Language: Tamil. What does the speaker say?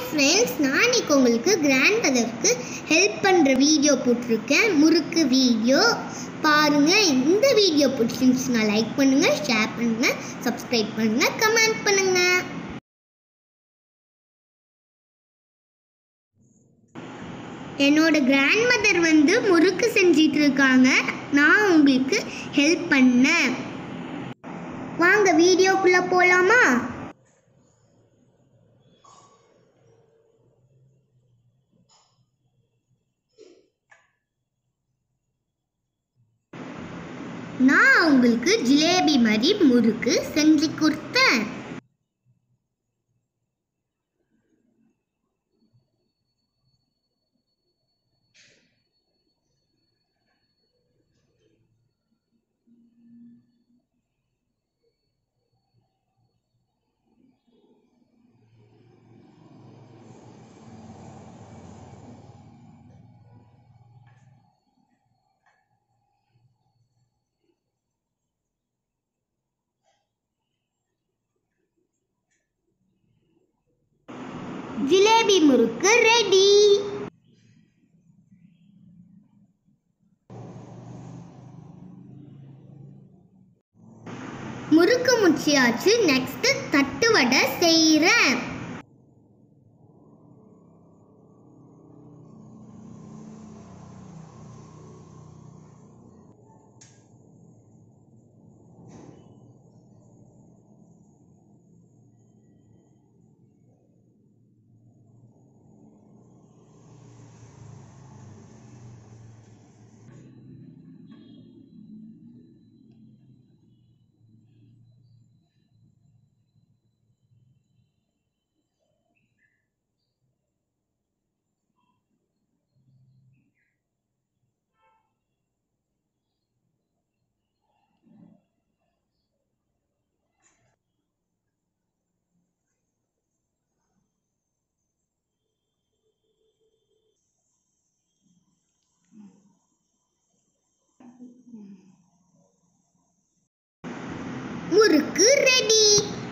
ஃப்ரெண்ட்ஸ் நான் இன்னைக்கு உங்களுக்கு கிராண்ட் மதருக்கு ஹெல்ப் பண்ணுற வீடியோ போட்டிருக்கேன் முறுக்கு வீடியோ பாருங்கள் இந்த வீடியோ பிடிச்சிருந்துச்சுன்னா லைக் பண்ணுங்கள் ஷேர் பண்ணுங்கள் சப்ஸ்கிரைப் பண்ணுங்கள் கமெண்ட் பண்ணுங்கள் என்னோட கிராண்ட் மதர் வந்து முறுக்கு செஞ்சிட்டு இருக்காங்க நான் உங்களுக்கு ஹெல்ப் பண்ணேன் வாங்க வீடியோக்குள்ளே போகலாமா நான் உங்களுக்கு ஜிலேபி மாதிரி முறுக்கு செஞ்சு கொடுத்தேன் ஜிலேபி முறுக்கு ரெடி முறுக்கு முச்சியாச்சு நெக்ஸ்ட் தட்டு வடை செய்கிறேன் முறுக்கு ரெடி